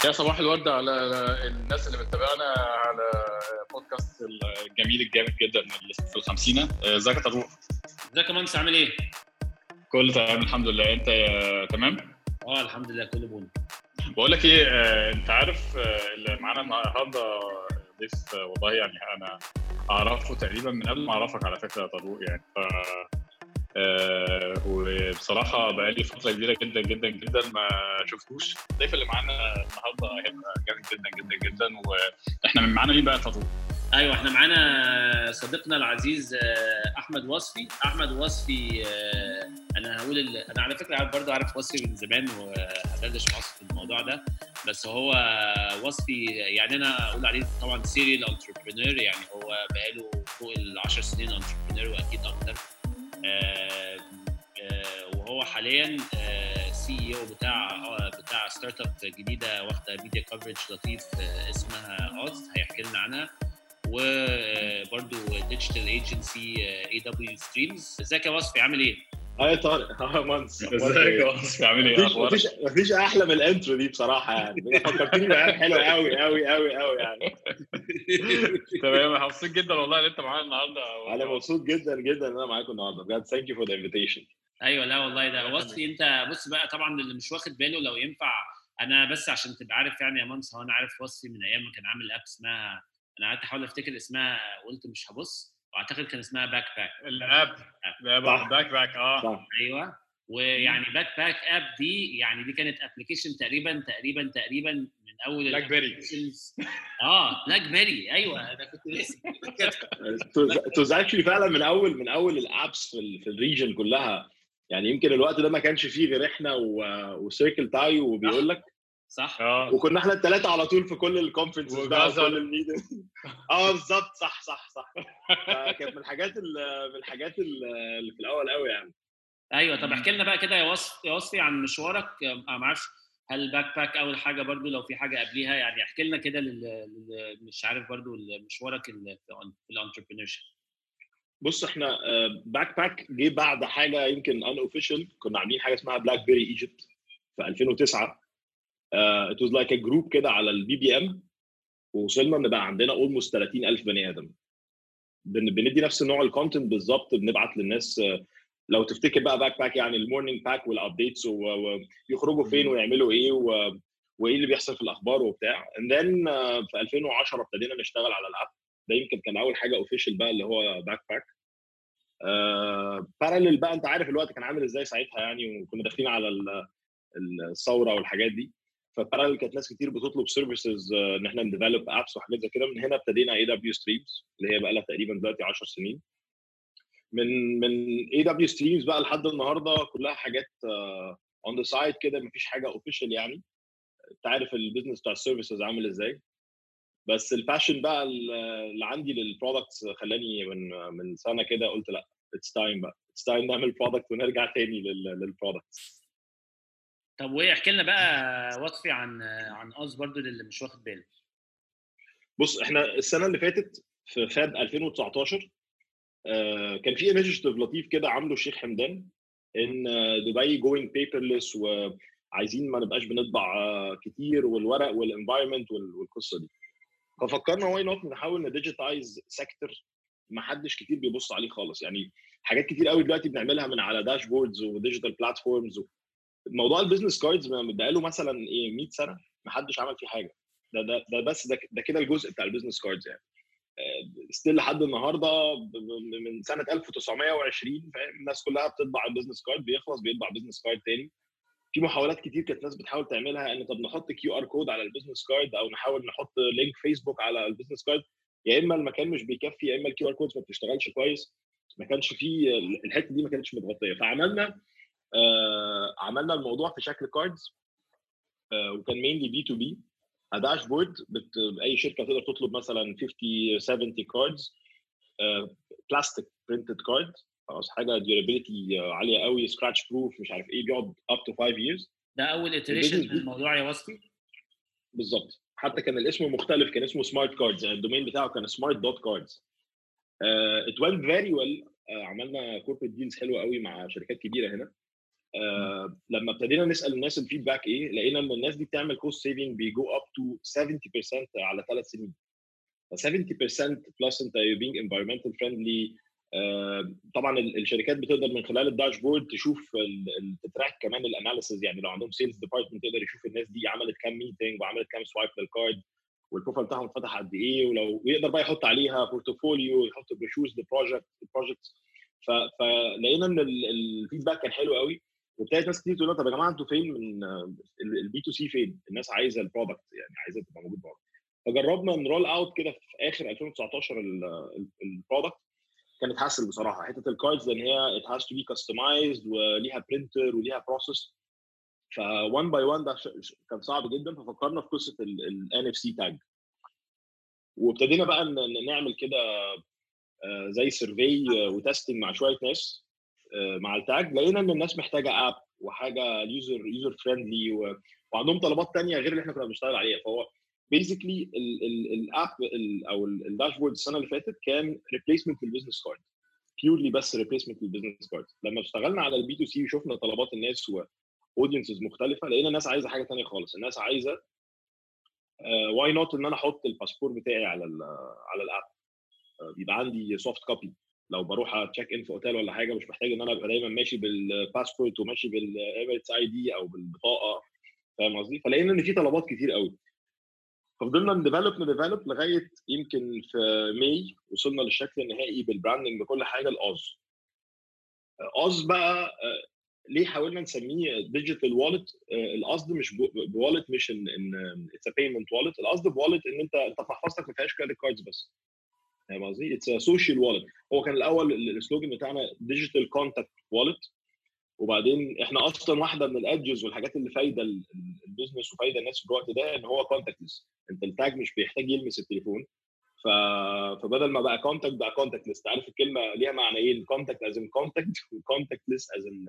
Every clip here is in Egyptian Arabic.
يا صباح الورد على الناس اللي بتتابعنا على بودكاست الجميل الجامد جدا اللي في الخمسينة ازيك يا طارق؟ ازيك يا مهندس عامل ايه؟ كله تمام الحمد لله انت تمام؟ اه الحمد لله كله بون بقول لك ايه آه، انت عارف آه، اللي معانا النهارده ضيف آه، والله يعني انا اعرفه تقريبا من قبل ما اعرفك على فكره يا طارق يعني ف آه، وبصراحه بقالي فتره كبيره جدا جدا جدا ما شفتوش الضيف اللي معانا النهارده هيبقى جامد جدا جدا جدا واحنا من معانا مين بقى يا طارق؟ ايوه احنا معانا صديقنا العزيز آه، احمد وصفي احمد وصفي آه، انا هقول ال... انا على فكره عارف برضه عارف وصفي من زمان وهدردش مع وصفي في الموضوع ده بس هو وصفي يعني انا اقول عليه طبعا سيريال انتربرينور يعني هو بقاله فوق ال 10 سنين انتربرينور واكيد اكتر آه، آه، وهو حاليا سي اي او بتاع آه، بتاع ستارت اب جديده واخده ميديا كفرج لطيف آه، اسمها اوز هيحكي لنا عنها وبرده ديجيتال ايجنسي اي دبليو ستريمز ازيك يا وصفي عامل ايه؟ هاي طارق ها مانس ازيك يا وصفي عامل ايه؟ مفيش اخبارك؟ مفيش مفيش احلى من الانترو دي بصراحه يعني فكرتني بايام حلوه قوي قوي قوي قوي يعني تمام مبسوط جدا والله ان انت معانا النهارده انا مبسوط جدا جدا ان انا معاكم النهارده بجد ثانك يو فور ذا انفيتيشن ايوه لا والله ده وصفي انت بص بقى طبعا اللي مش واخد باله لو ينفع انا بس عشان تبقى عارف يعني يا مانس هو انا عارف وصفي من ايام ما كان عامل اب اسمها انا قعدت احاول افتكر اسمها قلت مش هبص واعتقد كان اسمها باك باك الاب صح. باك باك اه صح ايوه ويعني باك باك اب دي يعني دي كانت ابلكيشن تقريبا تقريبا تقريبا من اول بلاك بيري applications. اه بلاك بيري ايوه انا كنت ناسي توز اكشلي فعلا من اول من اول الابس في ال في الريجن كلها يعني يمكن الوقت ده ما كانش فيه غير احنا و- وسيركل تايو وبيقول لك صح اه وكنا احنا الثلاثه على طول في كل الكونفرنسز بقى وجازر. وكل الميتنج اه بالظبط صح صح صح فكانت من الحاجات ال- من الحاجات ال- اللي في الاول قوي يعني ايوه طب احكي لنا بقى كده يا وصف يا وصفي عن مشوارك آه، ما اعرفش هل باك باك اول حاجه برضو لو في حاجه قبليها يعني احكي لنا كده لل... لل... مش عارف برضو مشوارك ال- في الانتربرينور بص احنا باك باك جه بعد حاجه يمكن ان اوفيشال كنا عاملين حاجه اسمها بلاك بيري ايجيبت في 2009 ات واز لايك ا جروب كده على البي بي ام ووصلنا ان بقى عندنا اولموست 30000 بني ادم بن- بندي نفس نوع الكونتنت بالظبط بنبعت للناس آه، لو تفتكر بقى باك باك يعني المورنينج باك والابديتس ويخرجوا فين ويعملوا ايه و... وايه اللي بيحصل في الاخبار وبتاع and then آه، في 2010 ابتدينا نشتغل على الاب ده يمكن كان اول حاجه اوفيشال بقى اللي هو باك باك بارالل بقى انت عارف الوقت كان عامل ازاي ساعتها يعني وكنا داخلين على ال- الثوره والحاجات دي فبارالل كانت ناس كتير بتطلب سيرفيسز ان احنا نديفلوب ابس وحاجات زي كده من هنا ابتدينا اي دبليو ستريمز اللي هي بقى لها تقريبا دلوقتي 10 سنين من من اي دبليو ستريمز بقى لحد النهارده كلها حاجات اون ذا سايد كده مفيش حاجه اوفيشال يعني انت عارف البيزنس بتاع السيرفيسز عامل ازاي بس الباشن بقى اللي عندي للبرودكتس خلاني من من سنه كده قلت لا اتس تايم بقى اتس تايم نعمل برودكت ونرجع تاني للبرودكتس طب وايه احكي لنا بقى وصفي عن عن اوز برضو للي مش واخد باله بص احنا السنه اللي فاتت في فاب 2019 آه، كان في انيشيتيف لطيف كده عامله الشيخ حمدان ان آه، دبي جوينج بيبرلس وعايزين ما نبقاش بنطبع آه، كتير والورق والانفايرمنت والقصه دي ففكرنا واي نوت نحاول نديجيتايز سيكتور ما حدش كتير بيبص عليه خالص يعني حاجات كتير قوي دلوقتي بنعملها من على داشبوردز وديجيتال بلاتفورمز موضوع البيزنس كاردز بقاله مثلا ايه 100 سنه ما حدش عمل فيه حاجه ده ده ده بس ده, ده كده الجزء بتاع البيزنس كاردز يعني ستيل لحد النهارده ب- ب- من سنه 1920 فاهم الناس كلها بتطبع البيزنس كارد بيخلص بيطبع بيزنس كارد تاني في محاولات كتير كانت ناس بتحاول تعملها ان طب نحط كيو ار كود على البيزنس كارد او نحاول نحط لينك فيسبوك على البيزنس كارد يا اما المكان مش بيكفي يا اما الكيو ار كودز ما بتشتغلش كويس ما كانش فيه الحته دي ما كانتش متغطيه فعملنا آه عملنا الموضوع في شكل كاردز آه وكان مينلي بي تو بي داشبورد اي شركه تقدر تطلب مثلا 50 70 كاردز بلاستيك برنتد كارد خلاص حاجه ديورابيلتي عاليه قوي سكراتش بروف مش عارف ايه بيقعد اب تو 5 years ده اول iteration البيزنس من الموضوع يا وصفي بالظبط حتى كان الاسم مختلف كان اسمه سمارت كاردز يعني الدومين بتاعه كان سمارت دوت كاردز ات went فيري ويل عملنا كوربريت ديلز حلوه قوي مع شركات كبيره هنا آه لما ابتدينا نسال الناس الفيدباك ايه لقينا ان الناس دي بتعمل كوست سيفنج بيجو اب تو 70% على ثلاث سنين ف 70% بلس انت being environmental friendly آه طبعا الشركات بتقدر من خلال الداشبورد تشوف تتراك كمان الاناليسز يعني لو عندهم سيلز ديبارتمنت تقدر يشوف الناس دي عملت كام ميتنج وعملت كام سوايب للكارد والبروفايل بتاعهم اتفتح قد ايه ولو ويقدر بقى يحط عليها بورتفوليو يحط بروشوز لبروجكت البروجكتس فلقينا ان الفيدباك كان حلو قوي وابتدت ناس كتير تقول طب يا جماعه انتوا فين من البي تو سي فين؟ الناس عايزه البرودكت يعني عايزه تبقى موجود برضه فجربنا نرول اوت كده في اخر 2019 البرودكت كانت حاسل بصراحه حته الكاردز لان هي ات هاز تو بي كاستمايزد وليها برينتر وليها بروسيس ف 1 باي 1 ده كان صعب جدا ففكرنا في قصه الان اف سي تاج وابتدينا بقى نعمل كده زي سيرفي وتستنج مع شويه ناس مع التاج لقينا ان الناس محتاجه اب وحاجه يوزر يوزر فريندلي وعندهم طلبات تانية غير اللي احنا كنا بنشتغل عليها فهو بيزيكلي الاب او الداشبورد السنه اللي فاتت كان ريبليسمنت للبزنس كارد بيورلي بس ريبليسمنت للبزنس كارد لما اشتغلنا على البي تو سي وشفنا طلبات الناس واودينسز مختلفه لقينا الناس عايزه حاجه ثانيه خالص الناس عايزه واي uh, نوت ان انا احط الباسبور بتاعي على ال على الاب uh, يبقى عندي سوفت كوبي لو بروح اتشيك ان في اوتيل ولا حاجه مش محتاج ان انا ابقى دايما ماشي بالباسبورت وماشي بالاميريتس اي دي او بالبطاقه فاهم قصدي؟ فلقينا ان في طلبات كتير قوي ففضلنا نديفلوب نديفلوب لغايه يمكن في ماي وصلنا للشكل النهائي بالبراندنج بكل حاجه الاوز اوز بقى ليه حاولنا نسميه ديجيتال والت القصد مش بوالت مش ان ان اتس بيمنت والت القصد بوالت ان انت انت في محفظتك ما فيهاش كريدت كاردز بس فاهم قصدي؟ اتس سوشيال والت هو كان الاول السلوجن بتاعنا ديجيتال كونتاكت والت وبعدين احنا اصلا واحده من الادجز والحاجات اللي فايده البيزنس وفايده الناس في الوقت ده ان هو كونتاكتلس انت التاج مش بيحتاج يلمس التليفون ف... فبدل ما بقى كونتاكت بقى كونتاكت ليست عارف الكلمه ليها معنيين كونتاكت از ان كونتاكت وكونتاكت ليست از ان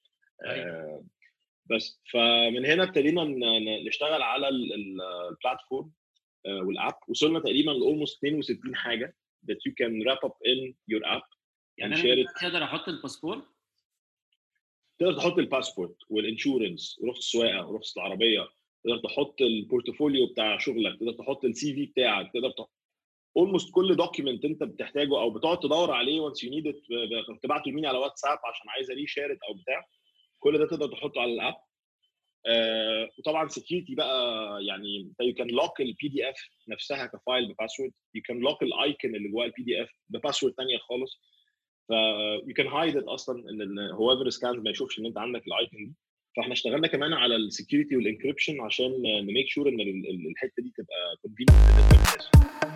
بس فمن هنا ابتدينا نشتغل على البلاتفورم والاب وصلنا تقريبا لاولموست 62 حاجه that you can wrap up in your app يعني انا اقدر احط الباسبور تقدر تحط الباسبورت والانشورنس ورخص السواقه ورخص العربيه تقدر تحط البورتفوليو بتاع شغلك تقدر تحط السي في بتاعك تقدر تحط اولموست كل دوكيمنت انت بتحتاجه او بتقعد تدور عليه وانس يو نيد تبعته لمين على واتساب عشان عايز ري شيرت او بتاع كل ده تقدر تحطه على الاب آه وطبعا سكيورتي بقى يعني يو كان لوك البي دي اف نفسها كفايل بباسورد يو كان لوك الايكون اللي جوه البي دي اف بباسورد ثانيه خالص ف يو كان هايد اصلا ان هو ايفر سكان ما يشوفش ان انت عندك الايكون دي فاحنا اشتغلنا كمان على السكيورتي والانكربشن عشان نميك شور ان الحته دي تبقى كونفينينت بالنسبه للناس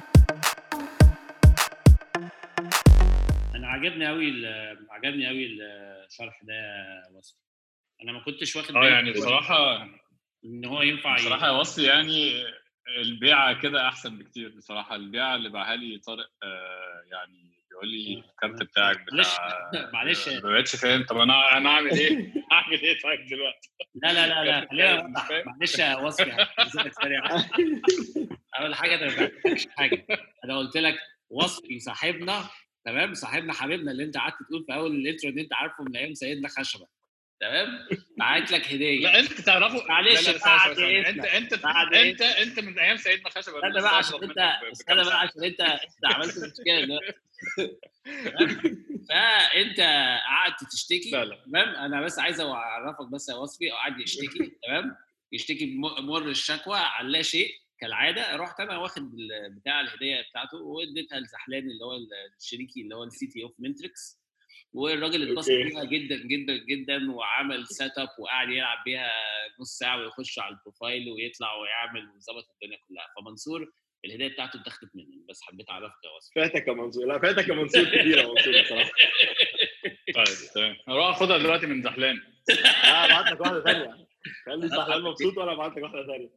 انا عجبني قوي عجبني قوي الشرح ده يا وصفي انا ما كنتش واخد اه يعني بصراحه ان هو ينفع بصراحه يا وصفي يعني البيعه كده احسن بكتير بصراحه البيعه اللي باعها لي طارق آه يعني بيقول لي الكارت بتاعك بتاع معلش ما بقتش فاهم طب انا انا اعمل ايه؟ اعمل ايه طيب دلوقتي؟ لا لا لا لا خلينا معلش يا وصفي اول حاجه انا ما بعتلكش حاجه انا قلت لك وصفي صاحبنا تمام صاحبنا حبيبنا اللي انت قعدت تقول في اول الانترو ان انت عارفه من ايام سيدنا خشبه تمام بعت لك هديه لا انت تعرفه معلش لا لا بعد انت انت بعد انت انت من ايام سيدنا خشبه استنى بقى عشان انت استنى بقى عشان انت انت عملت مشكله دلوقتي فانت قعدت تشتكي لا لا تمام انا بس عايز اعرفك بس يا وصفي قعد يشتكي تمام يشتكي بمر الشكوى على لا شيء كالعاده رحت انا واخد بتاع الهديه بتاعته واديتها لزحلان اللي هو الشريكي اللي هو السي تي اوف متريكس والراجل اتبسط بيها جدا جدا جدا وعمل سيت اب وقعد يلعب بيها نص ساعه ويخش على البروفايل ويطلع ويعمل وظبط الدنيا كلها فمنصور الهديه بتاعته اتاخدت مني بس حبيت اعرفك يا وصف فاتك يا منصور لا فاتك يا منصور كتير يا منصور بصراحه طيب تمام هروح اخدها دلوقتي من زحلان لا ابعت لك واحده ثانيه خلي زحلان مبسوط وانا ابعت لك واحده ثانيه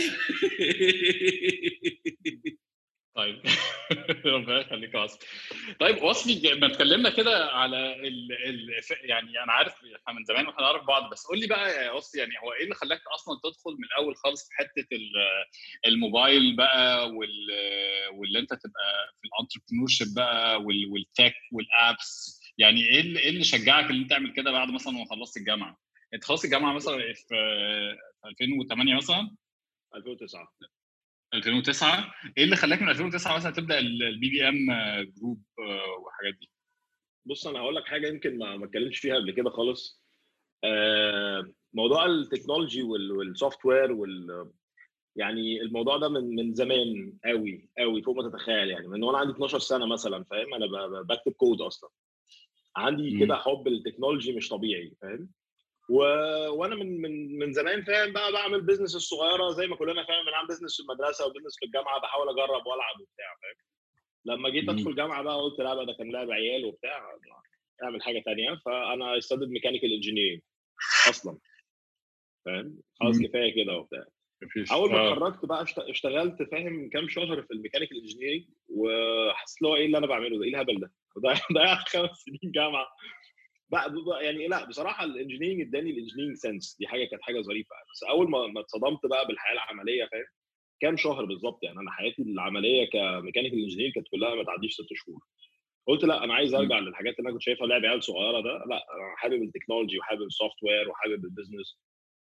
طيب ربنا يخليك يا وصفي طيب وصفي ما اتكلمنا كده على ال... ال... يعني انا عارف احنا من زمان واحنا نعرف بعض بس قول لي بقى يا وصفي يعني هو ايه اللي خلاك اصلا تدخل من الاول خالص في حته الموبايل بقى وال... واللي انت تبقى في الانتربرنور شيب بقى وال... والتك والابس يعني ايه اللي, إيه اللي شجعك ان انت تعمل كده بعد مثلا ما خلصت الجامعه؟ انت خلصت الجامعه مثلا في 2008 مثلا 2009 2009 ايه اللي خلاك من 2009 مثلا تبدا البي بي ام جروب والحاجات دي؟ بص انا هقول لك حاجه يمكن ما ما اتكلمتش فيها قبل كده خالص آه، موضوع التكنولوجي والسوفت وير وال يعني الموضوع ده من من زمان قوي قوي فوق ما تتخيل يعني من وانا عندي 12 سنه مثلا فاهم انا ب- ب- بكتب كود اصلا عندي مم. كده حب التكنولوجي مش طبيعي فاهم و... وانا من من من زمان فاهم بقى بعمل بيزنس الصغيره زي ما كلنا فاهم بنعمل بيزنس في المدرسه وبيزنس في الجامعه بحاول اجرب والعب وبتاع فاهم لما جيت مم. ادخل جامعه بقى قلت لا بقى ده كان لعب عيال وبتاع اعمل حاجه تانية فانا استدد ميكانيكال انجينيرنج اصلا فاهم خلاص مم. كفايه كده وبتاع مفيش اول ما آه. اتخرجت بقى اشت- اشتغلت فاهم كام شهر في الميكانيكال انجينيرنج وحسيت اللي هو ايه اللي انا بعمله ده ايه الهبل ده ضيع- ضيعت خمس سنين جامعه بقى بقى- يعني لا بصراحه الانجينيرنج اداني الانجينيرنج سنس دي حاجه كانت حاجه ظريفه بس اول ما ما اتصدمت بقى بالحياه العمليه فاهم كام شهر بالظبط يعني انا حياتي العمليه كميكانيكال انجينير كانت كلها ما تعديش ست شهور قلت لا انا عايز ارجع للحاجات اللي انا كنت شايفها لعب عيال صغيره ده لا انا حابب التكنولوجي وحابب السوفت وير وحابب البيزنس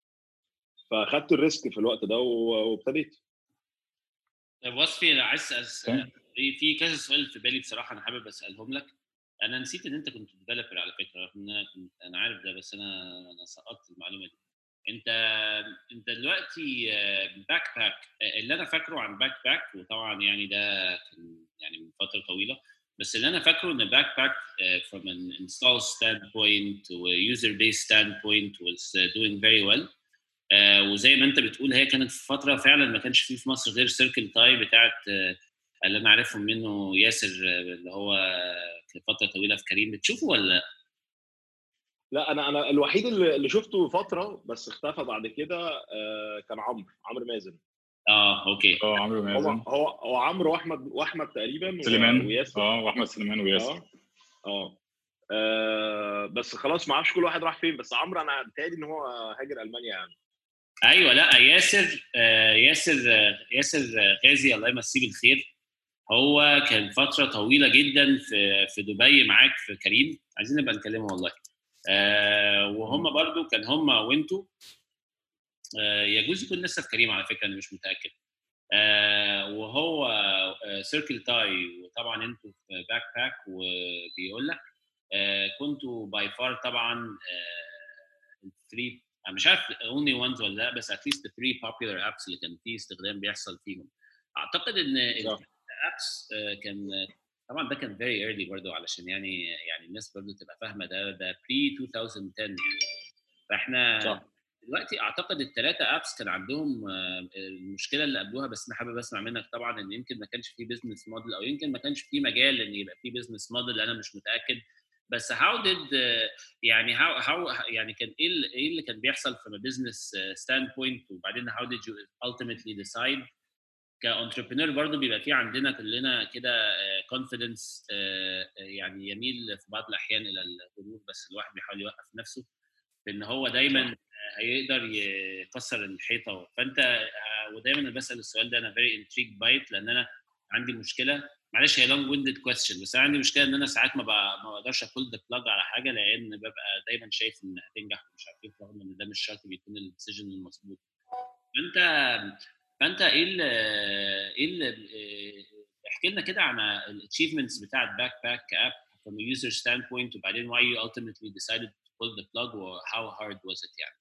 فاخدت الريسك في الوقت ده و- وابتديت طيب وصفي انا عايز اسال تمام. في في كذا سؤال في بالي بصراحه انا حابب اسالهم لك انا نسيت ان انت كنت ديفلوبر على فكره رغم ان انا كنت انا عارف ده بس انا انا سقطت المعلومه دي انت انت دلوقتي باك باك اللي انا فاكره عن باك باك وطبعا يعني ده كان يعني من فتره طويله بس اللي انا فاكره ان باك باك from an install standpoint و user base standpoint was uh, doing very well آه، وزي ما انت بتقول هي كانت في فتره فعلا ما كانش فيه في مصر غير سيركل تاي بتاعت آه، اللي انا عارفهم منه ياسر آه، اللي هو كان فتره طويله في كريم بتشوفه ولا لا؟ لا انا انا الوحيد اللي اللي شفته فتره بس اختفى بعد كده آه، كان عمرو عمرو مازن اه اوكي اه عمرو هو مازن هو هو عمرو واحمد واحمد تقريبا و- سليمان وياسر اه واحمد سليمان وياسر اه اه آه، بس خلاص ما اعرفش كل واحد راح فين بس عمرو انا بتهيألي ان هو هاجر المانيا يعني ايوه لا ياسر آه ياسر آه ياسر آه، غازي الله يمسيه بالخير هو كان فتره طويله جدا في في دبي معاك في كريم عايزين نبقى نكلمه والله آه وهم برضو كان هم وانتوا آه يجوز يكون لسه في كريم على فكره انا مش متاكد آه وهو آه سيركل تاي وطبعا انتوا في باك باك وبيقول لك آه كنتوا باي فار طبعا الثري انا مش عارف اونلي وانز ولا لا بس اتليست الثري بوبيلر ابس اللي كان فيه استخدام بيحصل فيهم اعتقد ان صح. الابس كان طبعا ده كان فيري ايرلي برضه علشان يعني يعني الناس برضه تبقى فاهمه ده ده بري 2010 يعني فاحنا صح. دلوقتي اعتقد الثلاثه ابس كان عندهم آه، المشكله اللي قبلوها بس انا حابب اسمع منك طبعا ان يمكن ما كانش في بزنس موديل او يمكن ما كانش في مجال ان يبقى في بزنس موديل انا مش متاكد بس how did uh, يعني how how يعني كان ايه اللي, ايه اللي كان بيحصل from a business uh, standpoint وبعدين how did you ultimately decide كانتربرينور برضه بيبقى في عندنا كلنا كده كونفيدنس يعني يميل في بعض الاحيان الى الغرور بس الواحد بيحاول يوقف نفسه في ان هو دايما آه، هيقدر يكسر الحيطه فانت آه، ودايما انا بسال السؤال ده انا فيري انتريج بايت لان انا عندي مشكله معلش هي لونج ويندد كويستشن بس انا عندي مشكله ان انا ساعات ما بقى ما بقدرش ابول ذا بلاج على حاجه لان ببقى دايما شايف ان هتنجح ومش عارف ايه رغم ان ده مش شرط بيكون الديسيجن المظبوط فانت فانت ايه ال ايه ال احكي لنا كده عن الاتشيفمنتس بتاعت باك باك كاب from a user standpoint وبعدين why you ultimately decided to pull the plug or how hard was it يعني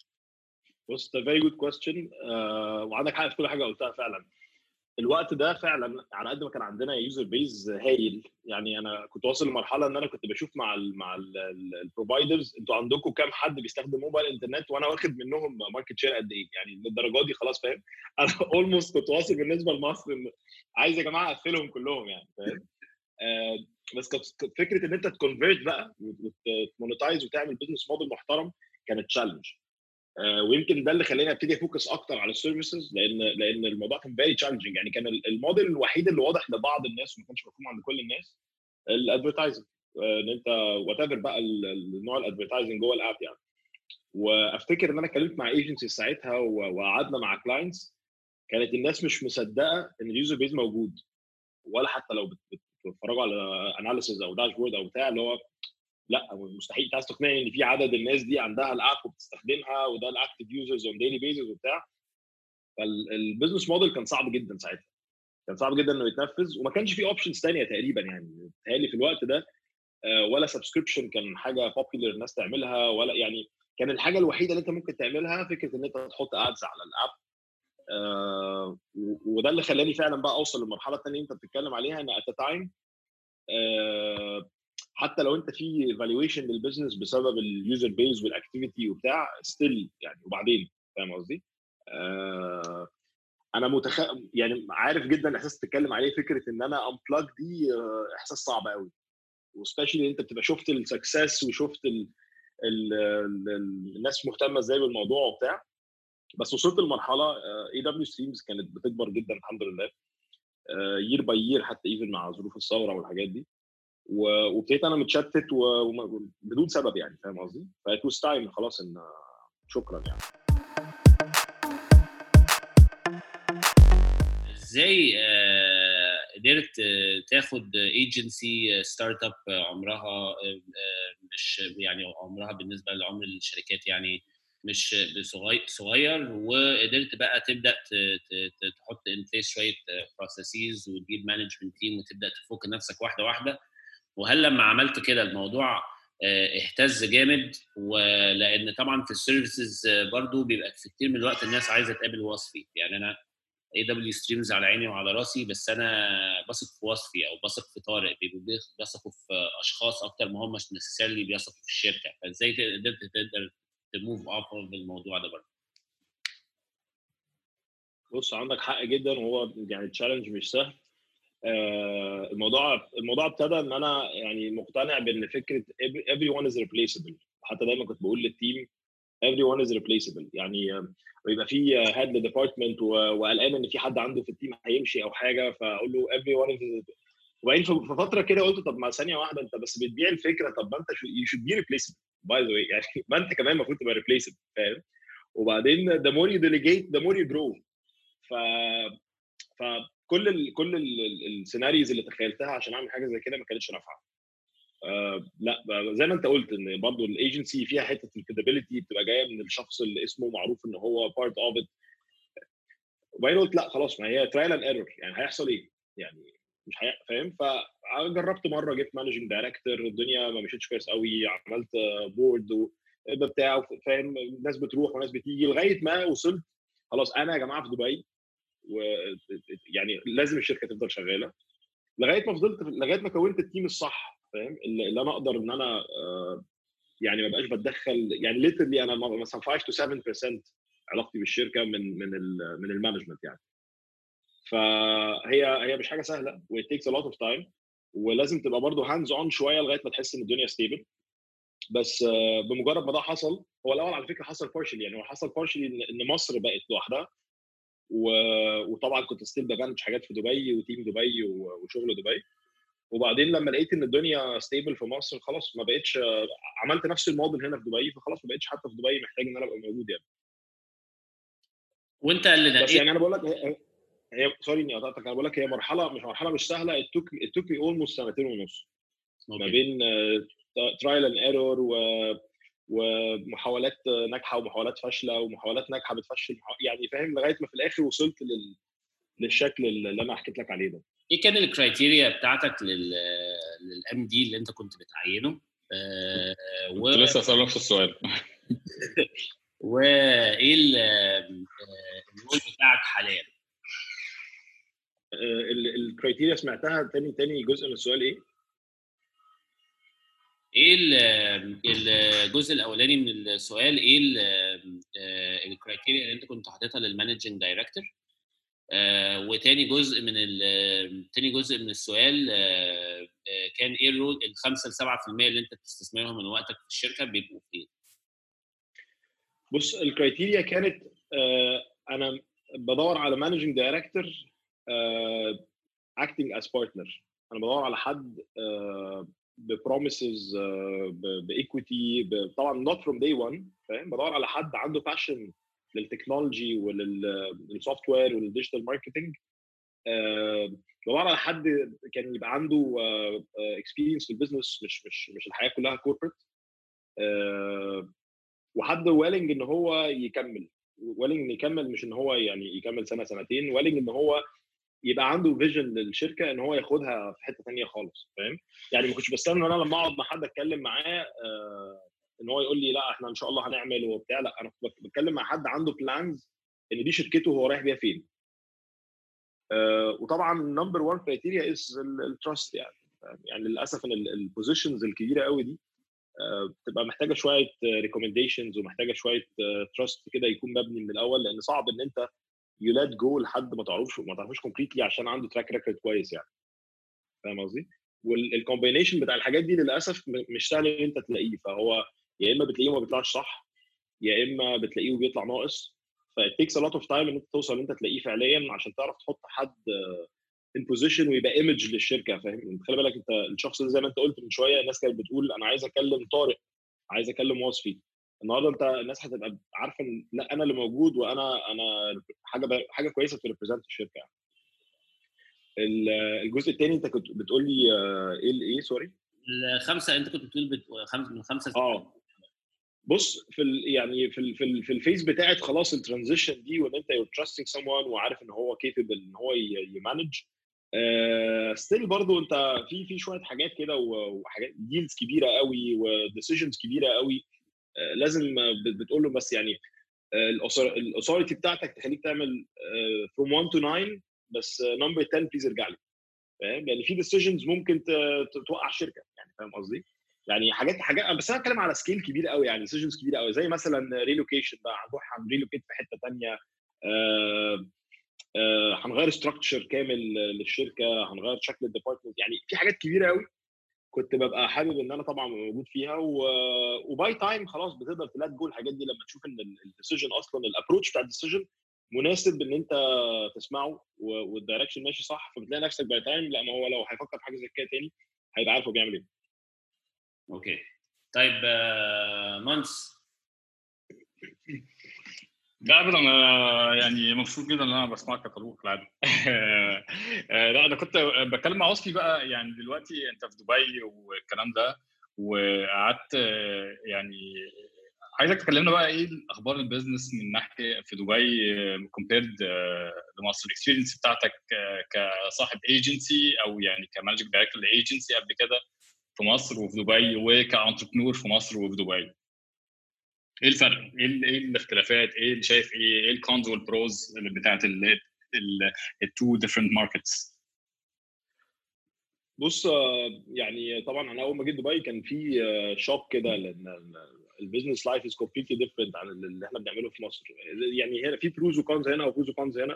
بص ده فيري جود كويستشن وعندك حق في كل حاجه قلتها فعلا الوقت ده فعلا على قد ما كان عندنا يوزر بيز هايل يعني انا كنت واصل لمرحله ان انا كنت بشوف مع ال مع البروفايدرز انتوا عندكم كام حد بيستخدم موبايل انترنت وانا واخد منهم ماركت شير قد ايه يعني للدرجه دي خلاص فاهم انا اولموست كنت واصل بالنسبه لمصر ان عايز يا جماعه اقفلهم كلهم يعني فاهم آه بس كانت كانت فكره ان انت تكونفيرت بقى وتمونيتايز وتعمل بزنس موديل محترم كانت تشالنج آه، ويمكن ده اللي خلاني ابتدي افوكس اكتر على السيرفيسز لان لان الموضوع كان فيري تشالنجينج يعني كان ال- الموديل الوحيد اللي واضح لبعض الناس وما كانش مفهوم عند كل الناس الادفرتايزنج ان انت وات ايفر بقى ال- ال- نوع الادفرتايزنج جوه الاب يعني وافتكر ان انا اتكلمت مع ايجنسي ساعتها و- وقعدنا مع كلاينتس كانت الناس مش مصدقه ان اليوزر بيز موجود ولا حتى لو بت- بت- بتتفرجوا على اناليسيز او داشبورد او بتاع اللي هو لا مستحيل انت عايز تقنعني ان في عدد الناس دي عندها الاب وبتستخدمها وده الاكتف يوزرز اون ديلي بيزز وبتاع فالبزنس موديل كان صعب جدا ساعتها كان صعب جدا انه يتنفذ وما كانش في اوبشنز ثانيه تقريبا يعني بيتهيألي في الوقت ده آه، ولا سبسكريبشن كان حاجه بوبيلر الناس تعملها ولا يعني كان الحاجه الوحيده اللي انت ممكن تعملها فكره ان انت تحط ادز على الاب آه وده اللي خلاني فعلا بقى اوصل للمرحله الثانيه اللي انت بتتكلم عليها ان ات تايم آه حتى لو انت في فالويشن للبزنس بسبب اليوزر بيز والاكتيفيتي وبتاع ستيل يعني وبعدين فاهم قصدي؟ آه انا متخ يعني عارف جدا الاحساس تتكلم عليه فكره ان انا انبلاج دي آه، احساس صعب قوي وسبيشلي انت بتبقى شفت السكسس وشفت ال ال ال الناس مهتمه ازاي بالموضوع وبتاع بس وصلت لمرحله اي دبليو ستريمز كانت بتكبر جدا الحمد لله يير باي يير حتى ايفن مع ظروف الثوره والحاجات دي وابتديت انا متشتت وبدون سبب يعني فاهم قصدي؟ فات واز تايم خلاص ان شكرا يعني ازاي آه، قدرت تاخد ايجنسي ستارت اب عمرها آه، مش يعني عمرها بالنسبه لعمر الشركات يعني مش صغير وقدرت بقى تبدا تحط ان بليس شويه بروسيسز وتجيب مانجمنت تيم وتبدا تفك نفسك واحده واحده وهل لما عملت كده الموضوع آه، اهتز جامد ولان طبعا في السيرفيسز برضو بيبقى في كتير من الوقت الناس عايزه تقابل وصفي يعني انا اي دبليو ستريمز على عيني وعلى راسي بس انا بثق في وصفي او بثق في طارق بيثقوا في اشخاص اكتر ما هم مش نسيسيرلي بيثقوا في الشركه فازاي قدرت تقدر تموف اوف بالموضوع ده برضه بص عندك حق جدا وهو يعني تشالنج مش سهل آه الموضوع الموضوع ابتدى ان انا يعني مقتنع بان فكره everyone is replaceable حتى دايما كنت بقول للتيم everyone is replaceable يعني ويبقى في هيد لديبارتمنت وقلقان ان في حد عنده في التيم هيمشي او حاجه فاقول له everyone is وبعدين في فتره كده قلت طب ما ثانيه واحده انت بس بتبيع الفكره طب ما انت يو شود بي ريبليسبل باي ذا واي يعني ما انت كمان المفروض تبقى ريبليسبل فاهم وبعدين the more you delegate the more you grow ف فكل ال كل السيناريوز اللي تخيلتها عشان اعمل حاجه زي كده ما كانتش نافعه آه لا زي ما انت قلت ان برضه الايجنسي فيها حته الكريديبيليتي بتبقى جايه من الشخص اللي اسمه معروف ان هو بارت اوف ات وبعدين قلت لا خلاص ما هي ترايل اند ايرور يعني هيحصل ايه؟ يعني مش فاهم فجربت مره جبت مانجنج دايركتور الدنيا ما مشيتش كويس قوي عملت بورد بتاع فاهم ناس بتروح وناس بتيجي لغايه ما وصلت خلاص انا يا جماعه في دبي ويعني لازم الشركه تفضل شغاله لغايه ما فضلت لغايه ما كونت التيم الصح فاهم اللي انا اقدر ان انا آه، يعني ما بقاش بتدخل يعني ليترلي انا مثلا 5 تو 7% علاقتي بالشركه من من من المانجمنت يعني فهي هي مش حاجه سهله ويت تيكس ا لوت اوف تايم ولازم تبقى برضه هاندز اون شويه لغايه ما تحس ان الدنيا ستيبل بس آه، بمجرد ما ده حصل هو الاول على فكره حصل بارشلي يعني هو حصل بارشلي ان مصر بقت لوحدها وطبعا كنت ستيل بمانج حاجات في دبي وتيم دبي وشغل دبي وبعدين لما لقيت ان الدنيا ستيبل في مصر خلاص ما بقتش عملت نفس الموديل هنا في دبي فخلاص ما بقتش حتى في دبي محتاج ان انا ابقى موجود يعني وانت اللي بس يعني انا بقول لك هي سوري اني قطعتك انا بقول لك هي مرحله مش مرحله مش سهله التوك التوك مي اولموست سنتين ونص ما بين ترايل اند ايرور و ومحاولات ناجحه ومحاولات فاشله ومحاولات ناجحه بتفشل يعني فاهم لغايه ما في الاخر وصلت لل... للشكل اللي انا حكيت لك عليه ده ايه كان الكرايتيريا بتاعتك لل للام دي اللي انت كنت بتعينه آه و... لسه اسال نفس السؤال وايه الرول بتاعك حاليا الكرايتيريا سمعتها تاني تاني جزء من السؤال ايه؟ ايه الجزء الاولاني من السؤال ايه الكرايتيريا اللي انت كنت حاططها للمانجنج دايركتور وتاني جزء من تاني جزء من السؤال آه، كان ايه الرول ال 5 ل 7% اللي انت بتستثمرهم من وقتك في الشركه بيبقوا فين؟ بص الكرايتيريا كانت آه، انا بدور على مانجنج دايركتور اكتنج از بارتنر انا بدور على حد uh, ببروميسز uh, بايكويتي طبعا نوت فروم داي 1 فاهم بدور على حد عنده باشن للتكنولوجي وللسوفت وير وللديجيتال ماركتنج بدور على حد كان يبقى عنده اكسبيرينس في البيزنس مش مش مش الحياه كلها كوربريت وحد ويلنج ان هو يكمل ويلنج ان يكمل مش ان هو يعني يكمل سنه سنتين ويلنج ان هو يبقى عنده فيجن للشركه ان هو ياخدها في حته ثانيه خالص فاهم يعني ما كنتش بستنى ان انا لما اقعد مع حد اتكلم معاه آه ان هو يقول لي لا احنا ان شاء الله هنعمل وبتاع لا انا كنت بتكلم مع حد عنده بلانز ان دي شركته هو رايح بيها فين آه وطبعا نمبر 1 كرايتيريا از التراست يعني يعني للاسف ان البوزيشنز الكبيره قوي دي بتبقى محتاجه شويه ريكومنديشنز ومحتاجه شويه تراست كده يكون مبني من الاول لان صعب ان انت يو ليت جو لحد ما تعرفش ما تعرفوش كومبليتلي عشان عنده تراك ريكورد كويس يعني فاهم قصدي؟ والكومبينيشن بتاع الحاجات دي للاسف مش سهل ان انت تلاقيه فهو يا اما بتلاقيه ما بيطلعش صح يا اما بتلاقيه بيطلع ناقص فالتيكس ا لوت اوف تايم ان انت توصل ان انت تلاقيه فعليا عشان تعرف تحط حد ان بوزيشن ويبقى ايمج للشركه فاهم انت خلي بالك انت الشخص ده زي ما انت قلت من شويه الناس كانت بتقول انا عايز اكلم طارق عايز اكلم وصفي النهارده انت الناس هتبقى عارفه ان لا انا اللي موجود وانا انا حاجه حاجه كويسه في ريبريزنت الشركه يعني. الجزء الثاني انت كنت بتقول لي ايه الايه سوري الخمسه انت كنت بتقول بت... خمسه من خمسه اه بص في ال يعني في ال في, ال في الفيز بتاعت خلاص الترانزيشن دي وان انت يور تراستنج سم ون وعارف ان هو كيبل ان هو يمانج ستيل uh, برضه انت في في شويه حاجات كده وحاجات ديلز كبيره قوي وديسيجنز كبيره قوي uh, لازم بتقول له بس يعني الاثوريتي بتاعتك تخليك تعمل فروم 1 تو 9 بس نمبر 10 بليز ارجع لي فاهم يعني في ديسيجنز ممكن توقع شركه يعني فاهم قصدي؟ يعني حاجات حاجات بس انا بتكلم على سكيل كبير قوي يعني ديسيجنز كبيره قوي زي مثلا ريلوكيشن بقى هنروح هنريلوكيت في حته ثانيه آه آه هنغير ستراكشر كامل للشركه هنغير شكل الديبارتمنت يعني في حاجات كبيره قوي كنت ببقى حابب ان انا طبعا موجود فيها وباي تايم خلاص بتقدر تلات جو الحاجات دي لما تشوف ان الديسيجن اصلا الابروتش بتاع الديسيجن مناسب ان انت تسمعه والدايركشن ماشي صح فبتلاقي نفسك باي تايم لا ما هو لو هيفكر في حاجه زي كده تاني هيبقى عارف هو بيعمل ايه اوكي طيب مانس لا ابدا انا يعني مبسوط جدا ان انا بسمعك يا طارق في العاده لا انا كنت بتكلم مع وصفي بقى يعني دلوقتي انت في دبي والكلام ده وقعدت يعني عايزك تكلمنا بقى ايه اخبار البيزنس من ناحيه في دبي كومبيرد لمصر الاكسبيرينس بتاعتك كصاحب ايجنسي او يعني كمانجنج دايركتور لايجنسي قبل كده في مصر وفي دبي وكانتربرنور في مصر وفي دبي ايه الفرق؟ ايه ايه الاختلافات؟ ايه اللي شايف ايه؟ ايه الكونز والبروز اللي بتاعت التو ديفرنت ماركتس؟ بص يعني طبعا انا اول ما جيت دبي كان في شوك كده لان البيزنس لايف از كومبليتلي ديفرنت عن اللي احنا بنعمله في مصر يعني هنا في بروز وكونز هنا وبروز وكونز هنا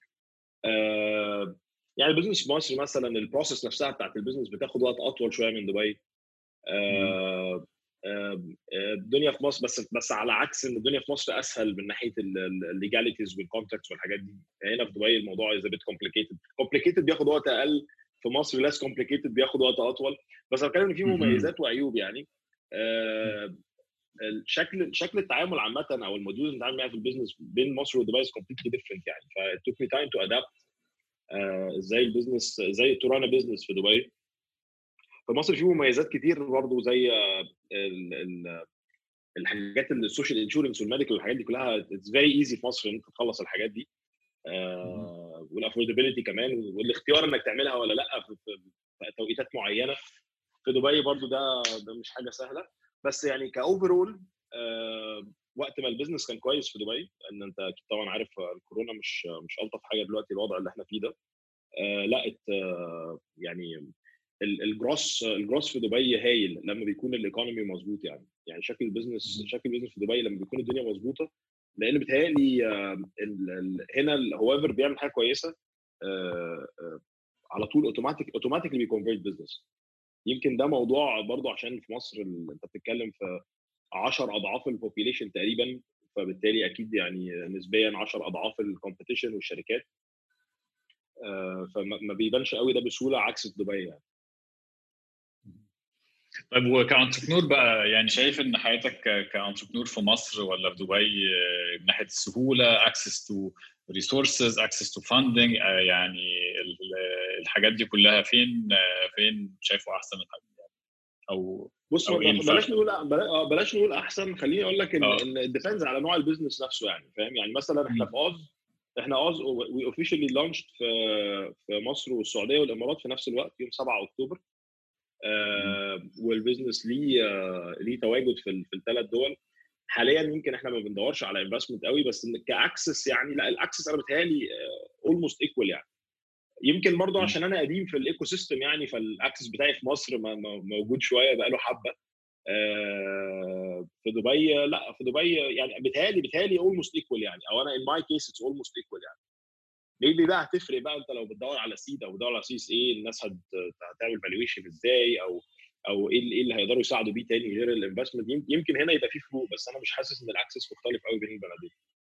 يعني البيزنس في مصر مثلا البروسيس نفسها بتاعت البيزنس بتاخد وقت اطول شويه من دبي آه الدنيا في مصر بس بس على عكس ان الدنيا في مصر اسهل من ناحيه الليجاليتيز والكونتراكتس والحاجات دي هنا في دبي الموضوع از بيت كومبليكيتد كومبليكيتد بياخد وقت اقل في مصر ليس كومبليكيتد بياخد وقت اطول بس انا بتكلم ان في مميزات وعيوب يعني آه شكل شكل التعامل عامه او الموديول اللي بنتعامل معاها في البيزنس بين مصر ودبي از كومبليتلي ديفرنت يعني ف took me time to adapt ازاي uh, البيزنس ازاي ترانا بيزنس في دبي في مصر في مميزات كتير برضه زي ال ال الحاجات السوشيال انشورنس والميديكال والحاجات دي كلها اتس فيري ايزي في مصر ان انت تخلص الحاجات دي آه والافوردابيلتي كمان والاختيار انك تعملها ولا لا في, في توقيتات معينه في دبي برضو ده ده مش حاجه سهله بس يعني كاوفرول آه وقت ما البيزنس كان كويس في دبي لان انت اكيد طبعا عارف الكورونا مش مش الطف حاجه دلوقتي الوضع اللي احنا فيه ده آه لا آه يعني الجروس الجروس في دبي هايل لما بيكون الايكونومي مظبوط يعني يعني شكل البيزنس شكل البيزنس في دبي لما بيكون الدنيا مظبوطه لان بيتهيألي هنا هوافر بيعمل حاجه كويسه على طول اوتوماتيك اوتوماتيكلي بيكونفيرت بزنس يمكن ده موضوع برضه عشان في مصر انت بتتكلم في 10 اضعاف البوبيليشن تقريبا فبالتالي اكيد يعني نسبيا 10 اضعاف الكومبيتيشن والشركات فما بيبانش قوي ده بسهوله عكس دبي يعني طيب وكانتربنور بقى يعني شايف ان حياتك كانتربنور في مصر ولا في دبي من ناحيه السهوله اكسس تو ريسورسز اكسس تو فاندنج يعني الحاجات دي كلها فين فين شايفه احسن الحاجات يعني او بص أو إيه بلاش الفرق؟ نقول بلا- بلاش نقول احسن خليني اقول لك ان آه. ان ديبيندز على نوع البيزنس نفسه يعني فاهم يعني مثلا احنا مم. في اوز احنا اوز وي اوفيشلي لانشد في في مصر والسعوديه والامارات في نفس الوقت يوم 7 اكتوبر آه والبيزنس ليه آه ليه تواجد في ال- في الثلاث دول حاليا يمكن احنا ما بندورش على انفستمنت قوي بس إن كاكسس يعني لا الاكسس انا بتهيألي اولموست ايكوال يعني يمكن برضه مم. عشان انا قديم في الايكو سيستم يعني فالاكسس بتاعي في مصر ما- ما- موجود شويه بقاله حبه آه، في دبي لا في دبي يعني بتهيألي بتهيألي اولموست ايكوال يعني او انا ان ماي كيس اتس اولموست ايكوال يعني ميبي بقى هتفرق بقى انت لو بتدور على سيد او بتدور على سيس ايه الناس هت- هتعمل فالويشن ازاي او او ايه اللي- ايه اللي هيقدروا يساعدوا بيه تاني غير الانفستمنت يمكن هنا يبقى فيه فروق بس انا مش حاسس ان الاكسس مختلف قوي بين البلدين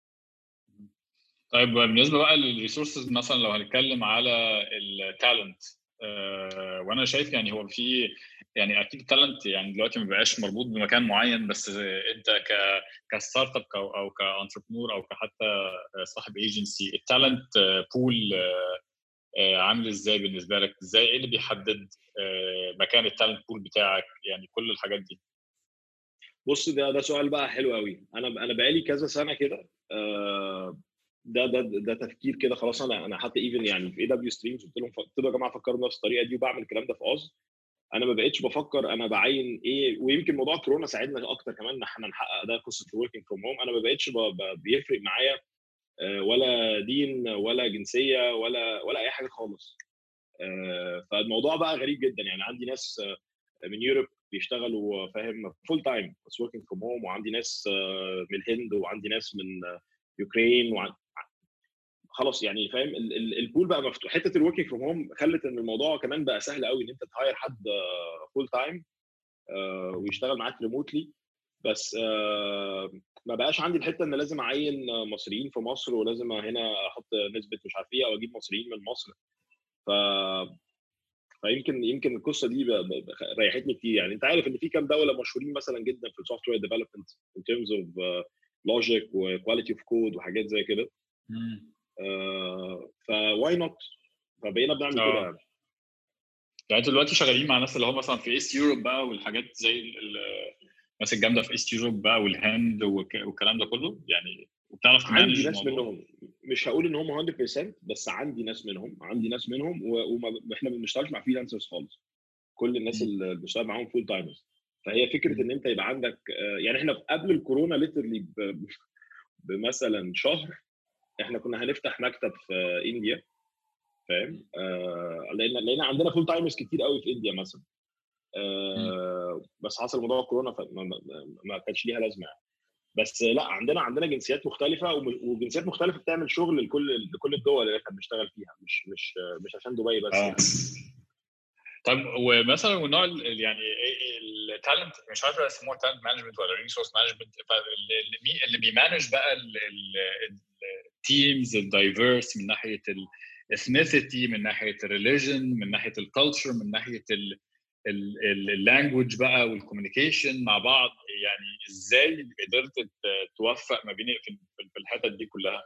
طيب بالنسبه بقى للريسورسز مثلا لو هنتكلم على التالنت وانا شايف يعني هو في يعني اكيد التالنت يعني دلوقتي ما بقاش مربوط بمكان معين بس انت ك كستارت اب او كانتربرنور او كحتى صاحب ايجنسي التالنت بول عامل ازاي بالنسبه لك؟ ازاي ايه اللي بيحدد آه، مكان التالنت بول بتاعك يعني كل الحاجات دي؟ بص ده ده سؤال بقى حلو قوي انا انا بقالي كذا سنه كده آه، ده ده ده تفكير كده خلاص انا انا حتى ايفن يعني في اي دبليو ستريمز قلت لهم قلت لهم يا جماعه فكروا نفس الطريقه دي وبعمل الكلام ده في اوز انا ما بقتش بفكر انا بعين ايه ويمكن موضوع كورونا ساعدنا اكتر كمان ان احنا نحقق ده قصه الوركينج فروم هوم انا ما بقتش ب- ب- بيفرق معايا آه، ولا دين ولا جنسيه ولا ولا اي حاجه خالص آه، فالموضوع بقى غريب جدا يعني عندي ناس آه، من يوروب بيشتغلوا فاهم فول تايم بس وركينج فروم هوم وعندي ناس آه، من الهند وعندي ناس من آه، يوكرين وعن... خلاص يعني فاهم ال- ال- البول بقى مفتوح حته الوركينج فروم هوم خلت ان الموضوع كمان بقى سهل قوي ان انت تهاير حد فول تايم ويشتغل معاك ريموتلي بس آه، ما بقاش عندي الحته ان لازم اعين مصريين في مصر ولازم هنا احط نسبه مش عارف ايه او اجيب مصريين من مصر ف فيمكن يمكن القصه دي ب- ب- ب- ريحتني كتير يعني انت عارف ان في كام دوله مشهورين مثلا جدا في السوفت وير ديفلوبمنت ان ترمز اوف لوجيك وكواليتي اوف كود وحاجات زي كده فواي نوت فبقينا بنعمل آه. كده يعني يعني انتوا دلوقتي شغالين مع ناس اللي هم مثلا في ايست يوروب بقى والحاجات زي ال- ال- الناس الجامده في ايست يوروب بقى والهند وك- والكلام ده كله يعني وبتعرف تمانج عندي ناس الموضوع؟ منهم مش هقول ان هم 100% بس عندي ناس منهم عندي ناس منهم و- وما احنا ما بنشتغلش مع فريلانسرز خالص كل الناس مم. اللي بنشتغل معاهم فول تايمرز فهي فكره ان انت يبقى عندك آه، يعني احنا قبل الكورونا ليترلي بمثلا شهر احنا كنا هنفتح مكتب في انديا فاهم آه لان لان عندنا فول تايمرز كتير قوي في انديا مثلا آه بس حصل موضوع كورونا فما ما, ما كانش ليها لازمه يعني بس لا عندنا عندنا جنسيات مختلفه وم- وجنسيات مختلفه بتعمل شغل لكل لكل الدول اللي احنا بنشتغل فيها مش مش مش عشان دبي بس اه يعني. طيب ومثلا والنوع ال- ال- يعني التالنت مش عارف يسموه تالنت مانجمنت ولا ريسورس مانجمنت اللي بيمانج بقى التيمز الدايفيرس من ناحيه الاثنيسيتي من ناحيه الريليجن من ناحيه الكالتشر من ناحيه اللانجوج بقى والكوميونيكيشن مع بعض يعني ازاي قدرت ت- توفق ما بين في في الحتت دي كلها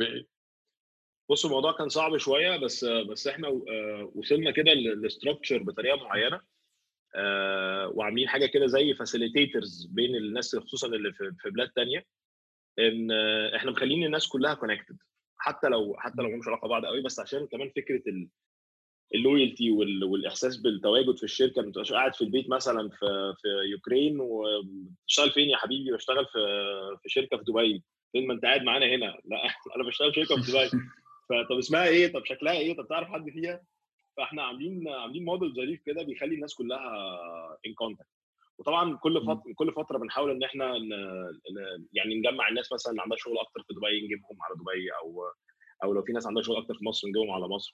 بص الموضوع كان صعب شويه بس بس احنا آه، وصلنا كده للستراكشر بطريقه معينه آه، وعاملين حاجه كده زي فاسيليتيترز بين الناس خصوصا اللي في في بلاد تانية ان آه، احنا مخلين الناس كلها كونكتد حتى لو حتى لو مش علاقه بعض قوي بس عشان كمان فكره ال اللويالتي والاحساس بالتواجد في الشركه ما تبقاش قاعد في البيت مثلا في في يوكرين وبتشتغل فين يا حبيبي بشتغل في في شركه في دبي فين ما انت قاعد معانا هنا لا انا بشتغل في شركه في دبي فطب اسمها ايه طب شكلها ايه طب تعرف حد فيها فاحنا عاملين عاملين موديل ظريف كده بيخلي الناس كلها ان كونتاكت وطبعا كل فتره كل فتره بنحاول ان احنا ن... ن- يعني نجمع الناس مثلا اللي عندها شغل اكتر في دبي نجيبهم على دبي او او لو في ناس عندها شغل اكتر في مصر نجيبهم على مصر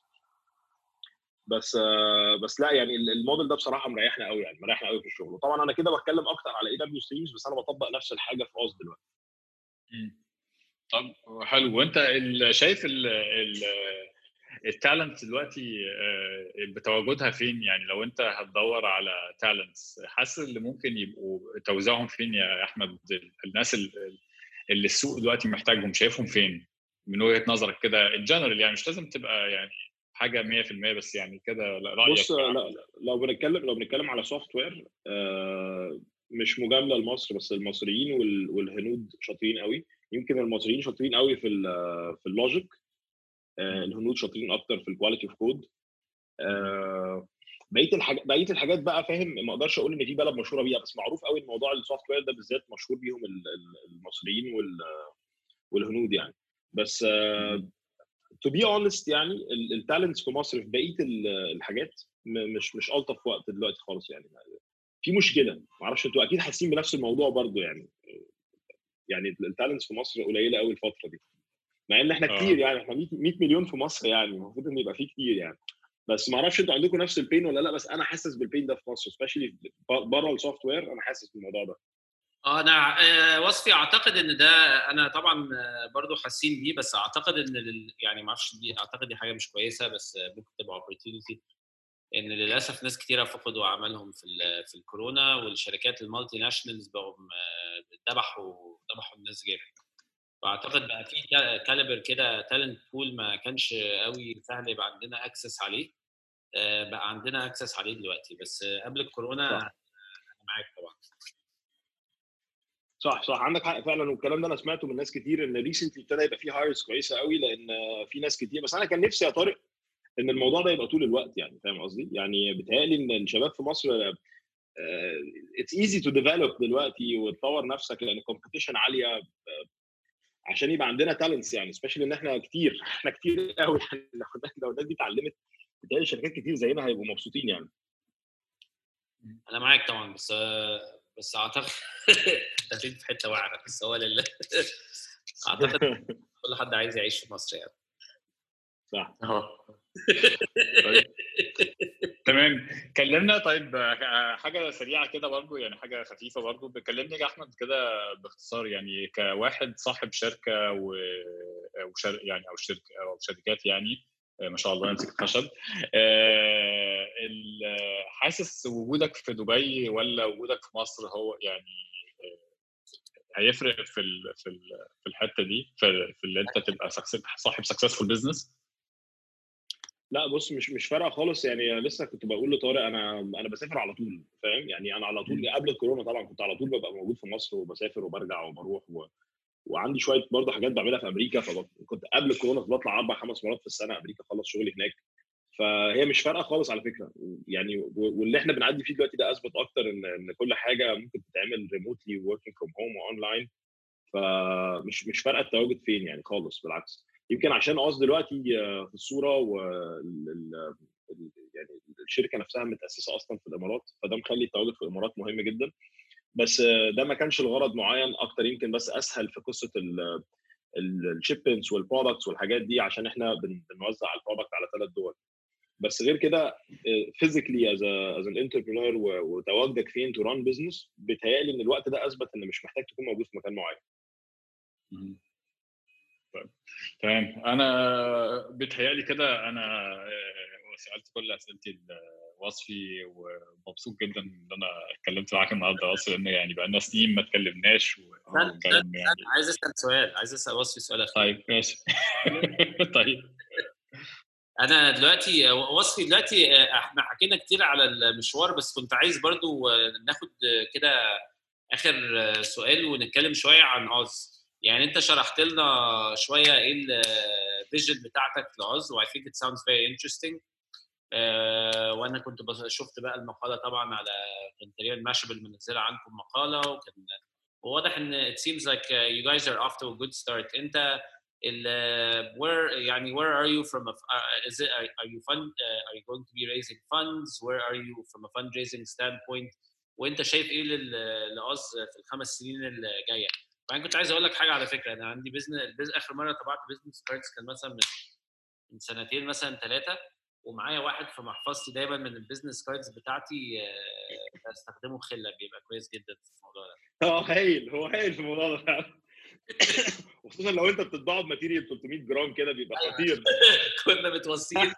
بس آه، بس لا يعني ال- الموديل ده بصراحه مريحنا قوي يعني مريحنا قوي في الشغل وطبعا انا كده بتكلم اكتر على اي دبليو ستريمز بس انا بطبق نفس الحاجه في اوز دلوقتي مم. طب حلو وانت ال- شايف ال ال التالنت دلوقتي آه، بتواجدها فين يعني لو انت هتدور على تالنتس حاسس اللي ممكن يبقوا توزيعهم فين يا احمد الناس ال- اللي السوق دلوقتي محتاجهم شايفهم فين من وجهه نظرك كده الجنرال يعني مش لازم تبقى يعني حاجه 100% بس يعني كده لا- رايك بص لا لو بنتكلم لو بنتكلم على سوفت وير آه، مش مجامله لمصر بس المصريين وال- والهنود شاطرين قوي يمكن المصريين شاطرين قوي في ال- في اللوجيك آه، الهنود شاطرين اكتر في الكواليتي اوف كود بقيه الحاجات بقيه الحاجات بقى فاهم ما اقدرش اقول ان في بلد مشهوره بيها بس معروف قوي ان موضوع السوفت وير ده بالذات مشهور بيهم ال- ال- المصريين وال- والهنود يعني بس تو بي اونست يعني التالنتس في مصر في بقيه ال- الحاجات م- مش مش الطف وقت دلوقتي خالص يعني في مشكله ما اعرفش انتوا اكيد حاسين بنفس الموضوع برضو يعني يعني التالنتس في مصر قليله قوي الفتره دي مع ان احنا آه. كتير يعني احنا 100 100 مليون في مصر يعني المفروض ان يبقى في كتير يعني بس ما اعرفش انتوا عندكم نفس البين ولا لا بس انا حاسس بالبين ده في مصر سبيشالي بره السوفت وير انا حاسس بالموضوع ده اه انا آه، وصفي اعتقد ان ده انا طبعا آه، برضو حاسين بيه بس اعتقد ان لل- يعني ما اعرفش دي اعتقد دي حاجه مش كويسه بس آه، ممكن تبقى opportunity ان للاسف ناس كتيره فقدوا اعمالهم في ال- في الكورونا والشركات المالتي ناشونالز بقوا آه، ذبحوا ذبحوا الناس جامد فاعتقد بقى في كاليبر كده تالنت بول ما كانش قوي سهل يبقى عندنا اكسس عليه آه، بقى عندنا اكسس عليه دلوقتي بس آه، قبل الكورونا صح. انا معاك طبعا صح صح عندك حق فعلا والكلام ده انا سمعته من ناس كتير ان ريسنتلي ابتدى يبقى في هايرز كويسه قوي لان في ناس كتير بس انا كان نفسي يا طارق ان الموضوع ده يبقى طول الوقت يعني فاهم قصدي؟ يعني بيتهيألي ان الشباب في مصر اتس ايزي تو ديفلوب دلوقتي وتطور نفسك لان الكومبيتيشن عاليه آه، عشان يبقى عندنا تالنتس يعني سبيشالي ان احنا كتير احنا كتير قوي يعني لو لو الناس دي اتعلمت بتهيألي شركات كتير زينا هيبقوا مبسوطين يعني انا معاك طبعا بس بس اعتقد داخلين في حته واعره بس هو لله اعتقد كل حد عايز يعيش في مصر يعني صح طيب. تمام كلمنا طيب آه، حاجه سريعه كده برضو يعني حاجه خفيفه برضو بكلمني يا احمد كده باختصار يعني كواحد صاحب شركه و او شر... يعني او شركه او شركات يعني آه، ما شاء الله يمسك الخشب آه، ال- حاسس وجودك في دبي ولا وجودك في مصر هو يعني آه، هيفرق في ال... في ال... في الحته دي في, في اللي انت تبقى success- صاحب سكسسفول بزنس لا بص مش مش فارقه خالص يعني لسه كنت بقول لطارق انا انا بسافر على طول فاهم يعني انا على طول قبل الكورونا طبعا كنت على طول ببقى موجود في مصر وبسافر وبرجع وبروح و... وعندي شويه برضه حاجات بعملها في امريكا فكنت قبل الكورونا كنت بطلع اربع خمس مرات في السنه امريكا اخلص شغلي هناك فهي مش فارقه خالص على فكره يعني و- واللي احنا بنعدي فيه دلوقتي ده اثبت اكتر ان ان كل حاجه ممكن تتعمل ريموتلي وركينج فروم هوم واونلاين فمش مش فارقه التواجد فين يعني خالص بالعكس يمكن عشان قصد دلوقتي آه، في الصوره وال ال- ال- يعني الشركه نفسها متاسسه اصلا في الامارات فده مخلي التواجد في الامارات مهم جدا بس آه، ده ما كانش الغرض معين اكتر يمكن بس اسهل في قصه الشيبمنتس والبرودكتس والحاجات دي عشان احنا بن- بنوزع البرودكت على ثلاث دول بس غير كده فيزيكلي از از ان انتربرينور وتواجدك فين تو ران بزنس بيتهيألي ان الوقت ده اثبت ان مش محتاج تكون موجود في مكان معين طيب تمام انا بيتهيألي كده انا آه، سالت كل اسئلتي الوصفي ومبسوط جدا ان انا اتكلمت معاك النهارده اصلا لان يعني بقى لنا سنين ما اتكلمناش و- استنى، وكلام يعني عايز اسال سؤال عايز اسال وصفي سؤال اخير طيب ماشي طيب انا دلوقتي وصفي دلوقتي آه، احنا حكينا كتير على المشوار بس كنت عايز برضو آه، ناخد آه، كده اخر آه، سؤال ونتكلم شويه عن عز يعني انت شرحت لنا شويه ايه الفيجن بتاعتك لعز واي ثينك ات ساوندز فيري انترستنج وانا كنت بس- شفت بقى المقاله طبعا على كان تقريبا ماشبل منزله عنكم مقاله وكان وواضح ان it seems like uh, you guys are off to a good start انت ال uh, where يعني where are you from a uh, is it are, are you fund uh, are you going to be raising funds where are you from a fundraising standpoint وانت شايف ايه لل- لعز في الخمس سنين اللي جايه فانا كنت عايز اقول لك حاجه على فكره انا عندي بزنس اخر مره طبعت بزنس كاردز كان مثلا من من سنتين مثلا ثلاثه ومعايا واحد في محفظتي دايما من البيزنس كاردز بتاعتي آه، بستخدمه خله بيبقى كويس جدا في الموضوع ده اه هايل هو هايل في الموضوع ده فعلا وخصوصا لو انت بتطبعه بماتيريال 300 جرام كده بيبقى خطير كنا متوصيين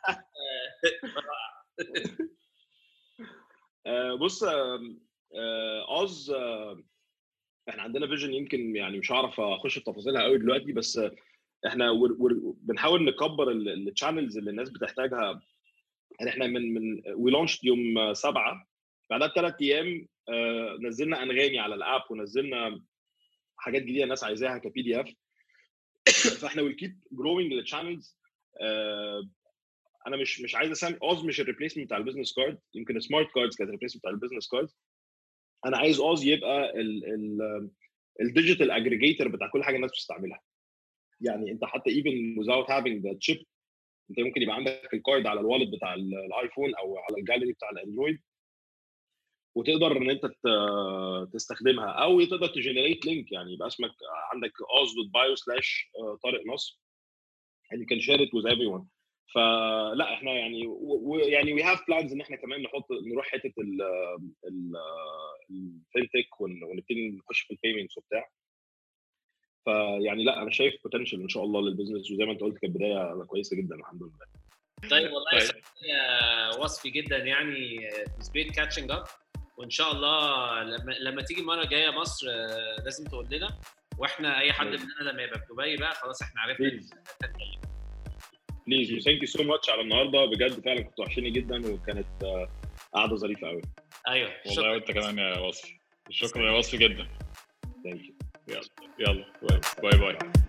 آه، بص آم، آه، اوز آه، احنا عندنا فيجن يمكن يعني مش هعرف اخش في تفاصيلها قوي دلوقتي بس آه، احنا ور- ور- بنحاول نكبر الشانلز اللي الناس بتحتاجها يعني احنا من من وي لونش يوم آه، سبعة بعدها بثلاث ايام آه، نزلنا انغامي على الاب ونزلنا حاجات جديده الناس عايزاها كبي دي اف فاحنا ويل كيب جروينج الشانلز انا مش مش عايز اسمي اوز مش الريبليسمنت بتاع البيزنس كارد يمكن سمارت كاردز كانت الريبليسمنت بتاع البيزنس كارد انا عايز اوز يبقى الديجيتال اجريجيتور بتاع كل حاجه الناس بتستعملها يعني انت حتى even without having the chip انت ممكن يبقى عندك الكارد على الوالد بتاع ال- الايفون او على الجاليري بتاع الاندرويد وتقدر ان انت ت- تستخدمها او تقدر تجنريت لينك يعني يبقى اسمك عندك oz.bio سلاش طارق نصر and you can share it with everyone فلا احنا يعني و- و- يعني we have plans ان احنا كمان نحط نروح حته ال ال الفinTech ون- ونبتدي نخش في البيمنتس وبتاع فيعني لا انا شايف بوتنشال ان شاء الله للبزنس وزي ما انت قلت كانت بدايه كويسه جدا الحمد لله طيب والله طيب. طيب. وصفي جدا يعني سبيد كاتشنج اب وان شاء الله لما لما تيجي المره الجايه مصر آه، لازم تقول لنا واحنا اي حد لازم. مننا لما يبقى في دبي بقى خلاص احنا عرفنا بليز بليز وثانك يو سو ماتش على النهارده بجد فعلا كنت وحشني جدا وكانت آه، قعده ظريفه قوي ايوه والله شكرا وانت كمان يا وصفي شكرا يا وصفي جدا ثانك يو يلا يلا باي باي, باي.